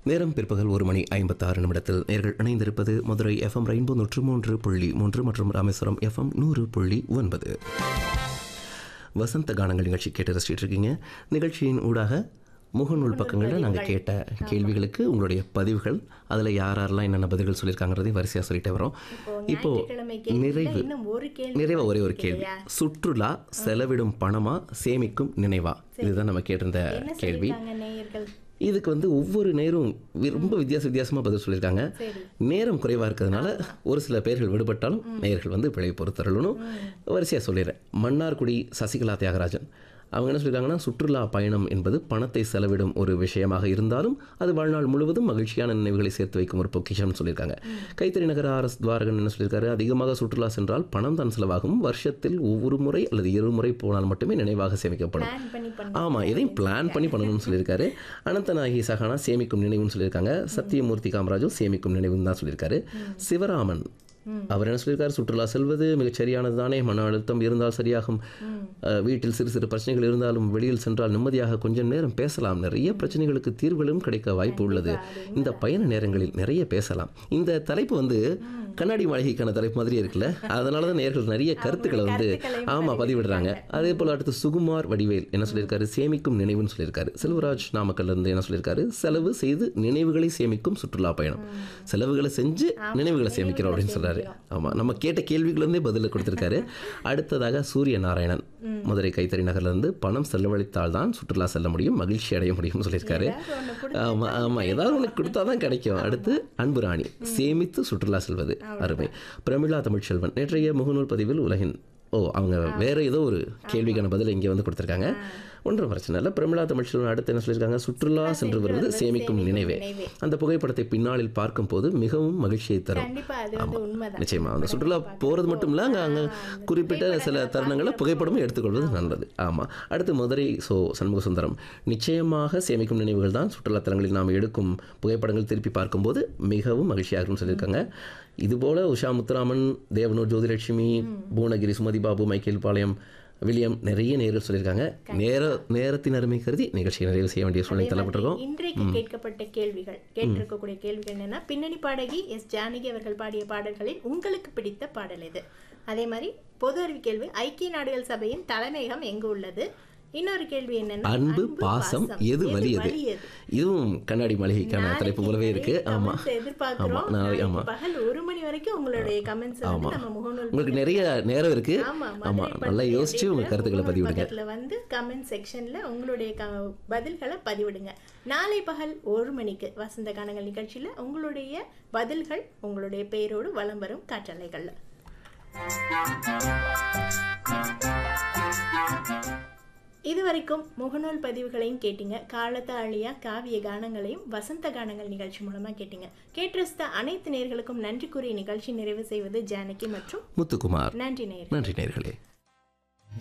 நேரம் பிற்பகல் ஒரு மணி ஐம்பத்தாறு நிமிடத்தில் நேர்கள் இணைந்திருப்பது மதுரை எஃப்எம் ரெயின்போ நூற்று மூன்று புள்ளி மூன்று மற்றும் ராமேஸ்வரம் எஃப்எம் நூறு புள்ளி ஒன்பது வசந்த கானங்கள் நிகழ்ச்சி கேட்டு ரசிச்சிட்டு இருக்கீங்க நிகழ்ச்சியின் ஊடாக முகநூல் பக்கங்களில் நாங்கள் கேட்ட கேள்விகளுக்கு உங்களுடைய பதிவுகள் அதில் யார் யாரெல்லாம் என்னென்ன பதில்கள் சொல்லியிருக்காங்கிறதை வரிசையாக சொல்லிட்டே வரோம் இப்போ ஞாயிற்றுக்கிழமை கேள்வியில நிறைவு இன்னும் ஒரு கேள்வி நிறைவா ஒரே ஒரு கேள்வி சுற்றுலா செலவிடும் பணமா சேமிக்கும் நினைவா இதுதான் நம்ம கேட்டிருந்த என்ன கேள்வி சொல்லிருக்காங்க நேயர்கள் இதுக்கு வந்து ஒவ்வொரு நேரம் வி- ரொம்ப வித்தியாச வித்தியாசமாக பதில் சொல்லியிருக்காங்க சரி நேரம் குறைவாக இருக்கிறதுனால ஒரு சில பேர்கள் விடுபட்டாலும் நேயர்கள் வந்து பிழை பொறுத்தரலும் வரிசையாக சொல்லிடுறேன் மன்னார்குடி சசிகலா தியாகராஜன் அவங்க என்ன சொல்லியிருக்காங்கன்னா சுற்றுலா பயணம் என்பது பணத்தை செலவிடும் ஒரு விஷயமாக இருந்தாலும் அது வாழ்நாள் முழுவதும் மகிழ்ச்சியான நினைவுகளை சேர்த்து வைக்கும் ஒரு பொக்கிஷம்னு சொல்லியிருக்காங்க கைத்தறி நகர ஆர்எஸ் துவாரகன் என்ன சொல்லியிருக்காரு அதிகமாக சுற்றுலா சென்றால் பணம் தான் செலவாகும் வருஷத்தில் ஒவ்வொரு முறை அல்லது இரு முறை போனால் மட்டுமே நினைவாக சேமிக்கப்படும் பிளான் பண்ணி பண்ண ஆமாம் எதையும் பிளான் பண்ணி பண்ணணும்னு சொல்லியிருக்காரு அனந்தநாயகி சகானா சேமிக்கும் நினைவுன்னு சொல்லியிருக்காங்க சத்தியமூர்த்தி காமராஜும் சேமிக்கும் நினைவுன்னு தான் சொல்லியிருக்காரு சிவராமன் அவர் என்ன சொல்லியிருக்காரு சுற்றுலா செல்வது மிகச் சரியானது தானே மன அழுத்தம் இருந்தால் சரியாகும் அஹ், வீட்டில் சிறு சிறு பிரச்சனைகள் இருந்தாலும் வெளியில் சென்றால் நிம்மதியாக கொஞ்சம் நேரம் பேசலாம் நிறைய பிரச்சனைகளுக்கு தீர்வுகளும் கிடைக்க வாய்ப்பு உள்ளது இந்த பயண நேரங்களில் நிறைய பேசலாம் இந்த தலைப்பு வந்து கண்ணாடி மாளிகைக்கான தலைப்பு மாதிரி இருக்குல்ல அதனால தான் நேர்கள் நிறைய கருத்துக்களை வந்து கருத்துக்களையும் ஆமாம் பதிவிடுறாங்க அதே போல் அடுத்து சுகுமார் வடிவேல் என்ன சொல்லியிருக்காரு சேமிக்கும் நினைவுன்னு சொல்லியிருக்காரு செல்வராஜ் நாமக்கல்ல இருந்து என்ன சொல்லியிருக்காரு செலவு செய்து நினைவுகளை சேமிக்கும் சுற்றுலா பயணம் செலவுகளை செஞ்சு நினைவுகளை சேமிக்கிறோம் அப்படின்னு சொல்றாரு ஆமாம் நம்ம கேட்ட கேள்விகளிருந்தே பதில கொடுத்துருக்காரு அடுத்ததாக சூரிய நாராயணன் மதுரை கைத்தறி நகர்ல இருந்து பணம் செலவழித்தால் தான் சுற்றுலா செல்ல முடியும் மகிழ்ச்சி அடைய முடியும்னு சொல்லியிருக்காரு ஏதாவது ஒண்ணு கொடு- ஆமாம் ஆமாம் ஏதாவது ஒன்று கொடுத்தா தான் கிடைக்கும் அடுத்து அன்பு ராணி சேமித்து சுற்றுலா செல்வது அருமை பிரமிளா தமிழ்ச்செல்வன் நேற்றைய முகநூல் பதிவில் உலகின் ஓ அவங்க வேற ஏதோ ஒரு கேள்விக்கான பதில் இங்கே வந்து கொடுத்துருக்காங்க ஒன்றும் பிரச்சனை இல்லை பிரமிளா தமிழ்ச்செல்வன் அடுத்து என்ன சொல்லியிருக்காங்க சுற்றுலா சென்று வருவது சேமிக்கும் நினைவே நினைவே. அந்த புகைப்படத்தை பின்னாளில் பார்க்கும்போது மிகவும் மகிழ்ச்சியை தரும் கண்டிப்பா அது வந்து உண்மைதான் நிச்சயமா அந்த சுற்றுலா போகிறது மட்டும் இல்லை அங்கே அங்கே குறிப்பிட்ட சில தருணங்களை புகைப்படமும் எடுத்துக்கொள்வது நல்லது ஆமாம் அடுத்து மதுரை சோ சண்முக சுந்தரம் நிச்சயமாக சேமிக்கும் நினைவுகள் தான் சுற்றுலா தலங்களில் நாம் எடுக்கும் புகைப்படங்கள் திருப்பி பார்க்கும்போது மிகவும் மகிழ்ச்சியாக இருக்கும்னு சொல்லியிருக்காங்க இதுபோல உஷா முத்துராமன் தேவனூர் ஜோதிலட்சுமி பூவனகிரி சுமதி பாபு மைக்கேல் பாளையம் வில்லியம் நிறைய நேரில் சொல்லியிருக்காங்க நேர நேரத்தின் அருமை கருதி நிகழ்ச்சியை நிறைவு செய்ய வேண்டிய சூழ்நிலை தள்ளப்பட்டிருக்கோம் இன்றைக்கு கேட்கப்பட்ட கேள்விகள் கேட்டிருக்கக்கூடிய கேள்விகள் என்னன்னா பின்னணி பாடகி எஸ் ஜானகி அவர்கள் பாடிய பாடல்களில் உங்களுக்கு பிடித்த பாடல் எது அதே மாதிரி பொது அறிவு கேள்வி ஐக்கிய நாடுகள் சபையின் தலைமையகம் எங்கு உள்ளது இன்னொரு கேள்வி என்னன்னா அன்பு பாசம் எது வலியது வலியது இதுவும் கண்ணாடி மளிகைக்கான தலைப்பு போலவே இருக்கு ஆமா comments எதிர்பார்க்கிறோம் ஆமா, நாளை- நாளைக்கு ஆமா. பகல் ஒரு மணி வரைக்கும் உங்களுடைய கமெண்ட்ஸ் வந்து நம்ம முகநூல் உங்களுக்கு நிறைய நேரம் இருக்கு ஆமா ஆமா மதுரை நல்லா பண்பலை யோசிச்சு உங்க அப்படிங்கிற கருத்துக்களை முகநூல் பதிவிடுங்க பக்கத்துல வந்து கமெண்ட் செக்ஷன்ல உங்களுடைய க- பதில்களை பதிவிடுங்க நாளை பகல் ஒரு மணிக்கு வசந்த கானங்கள் நிகழ்ச்சியில உங்களுடைய பதில்கள் உங்களுடைய பெயரோடு வலம் வரும் காற்றலைகள்ல இதுவரைக்கும் முகநூல் பதிவுகளையும் கேட்டீங்க காலத்த அழியா காவிய கானங்களையும் வசந்த கானங்கள் நிகழ்ச்சி மூலமா கேட்டீங்க கேட்டிருந்த அனைத்து நேர்களுக்கும் நன்றி கூறிய நிகழ்ச்சி நிறைவு செய்வது ஜானகி மற்றும் முத்துக்குமார் நன்றி நேயர்களே நன்றி நேர்களே